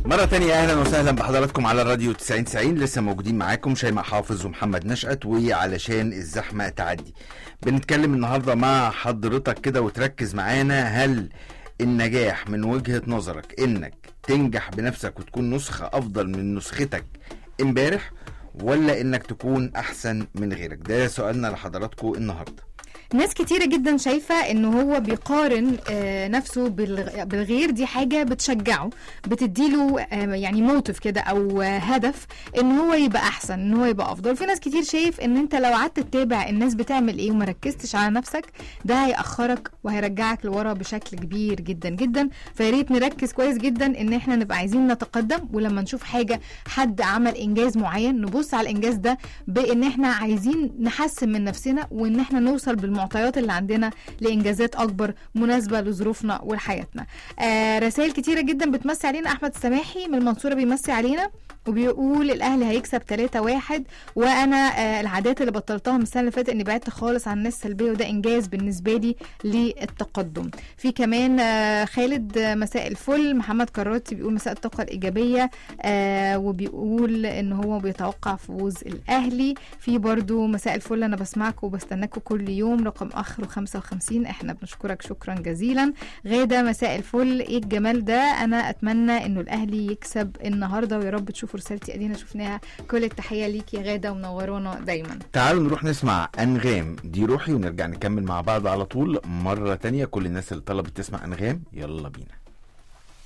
مرة تانية أهلا وسهلا بحضراتكم على الراديو 90 90 لسه موجودين معاكم شيماء حافظ ومحمد نشأت وعلشان الزحمة تعدي بنتكلم النهاردة مع حضرتك كده وتركز معانا هل النجاح من وجهة نظرك إنك تنجح بنفسك وتكون نسخة أفضل من نسختك امبارح ولا إنك تكون أحسن من غيرك ده سؤالنا لحضراتكم النهاردة ناس كتيرة جدا شايفة ان هو بيقارن آه، نفسه بالغ- بالغير دي حاجة بتشجعه بتديله آه، يعني موتيف كده او آه، هدف ان هو يبقى احسن ان هو يبقى افضل في ناس كتير شايف ان انت لو قعدت تتابع الناس بتعمل ايه وما ركزتش على نفسك ده هيأخرك وهيرجعك لورا بشكل كبير جدا جدا فيا ريت نركز كويس جدا ان احنا نبقى عايزين نتقدم ولما نشوف حاجة حد عمل انجاز معين نبص على الانجاز ده بان احنا عايزين نحسن من نفسنا وان احنا نوصل بالمعطيات اللي عندنا لانجازات اكبر مناسبه لظروفنا ولحياتنا آه رسائل كتيره جدا بتمسي علينا احمد سماحي من المنصوره بيمسي علينا وبيقول الاهلي هيكسب 3 1 وانا آه العادات اللي بطلتها من السنه اللي فاتت اني بعدت خالص عن الناس السلبيه وده انجاز بالنسبه لي للتقدم في كمان آه خالد آه، مساء الفل محمد كراتي بيقول مساء الطاقه الايجابيه آه وبيقول ان هو بيتوقع فوز الاهلي في برضو مساء الفل انا بسمعكم وبستناكم كل يوم رقم اخره 55 احنا بنشكرك شكرا جزيلا غاده مساء الفل ايه الجمال ده انا اتمنى انه الاهلي يكسب النهارده ويا رب تشوفوا رسالتي ادينا شفناها كل التحيه ليك يا غاده ومنورونا دايما تعالوا نروح نسمع أنغام دي روحي ونرجع نكمل مع بعض على طول مرة تانية كل الناس اللي طلبت تسمع أنغام يلا بينا